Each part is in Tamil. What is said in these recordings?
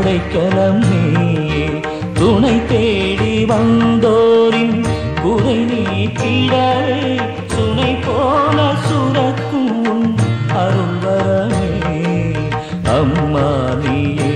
அடைக்கலம் நீயே துணை தேடி வந்தோரின் குறை நீக்கிடவே சுனை போல சுரக்கும் உன் அருள்வரமே அம்மா நீயே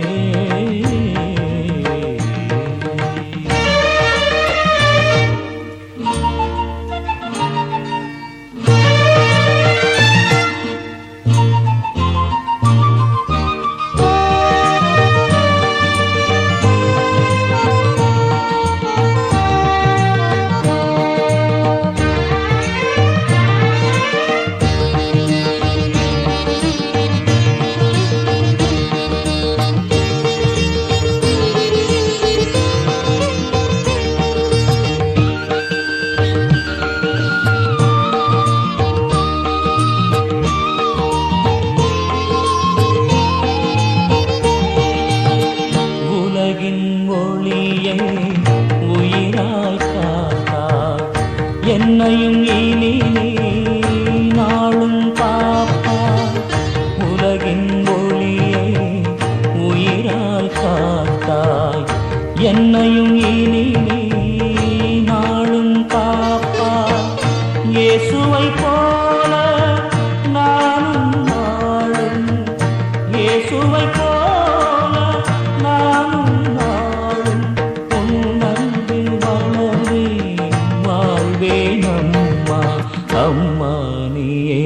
உலகின் ஒளியை உயிராய் காத்தாய் என்னையும் இனி நீ நாளும் காப்பாய் உலகின் ஒளியை உயிராய் காத்தாய் என்னையும் இனி நீ நாளும் காப்பாய் இயேசுவை போல நானும் நாளும் இயேசுவை போல நானும் நாளும் உன் அன்பில் வளரே வாழ்வேன் அம்மா அம்மா நீயே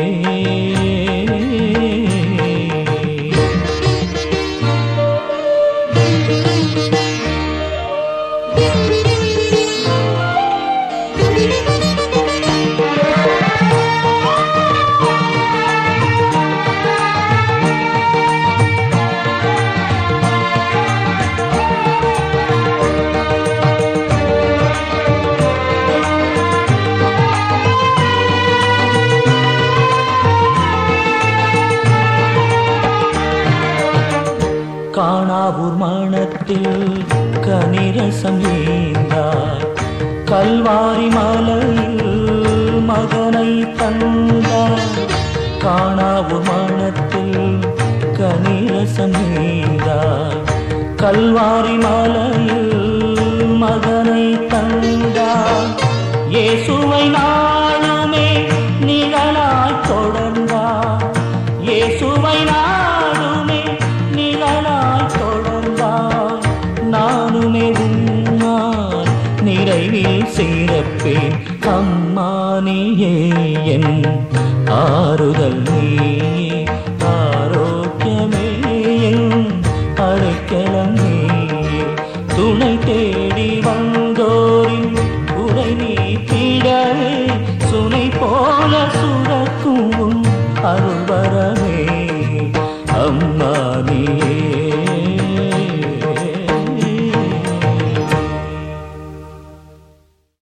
காணாவூர் மணத்தில் கனிரசம் ஏந்தார் கல்வாரி மலையில் மகனை தந்தார் காணாவூர் மணத்தில் கனிரசம் ஏந்தார் கல்வாரி மலையில் மகனை தந்தார் இயேசுவை நாளுமே நிழலாய் தொடர்ந்தார் இயேசுவை நாளுமே நிழலாய் தொடர்ந்தார் நானுமே உன்னால் நிறைவில் சேரப்பேன் அம்மா நீயே என் ஆறுதல் நீயே ஆரோக்கியமே என் அடைக்கலம் நீயே துணை தேடி வா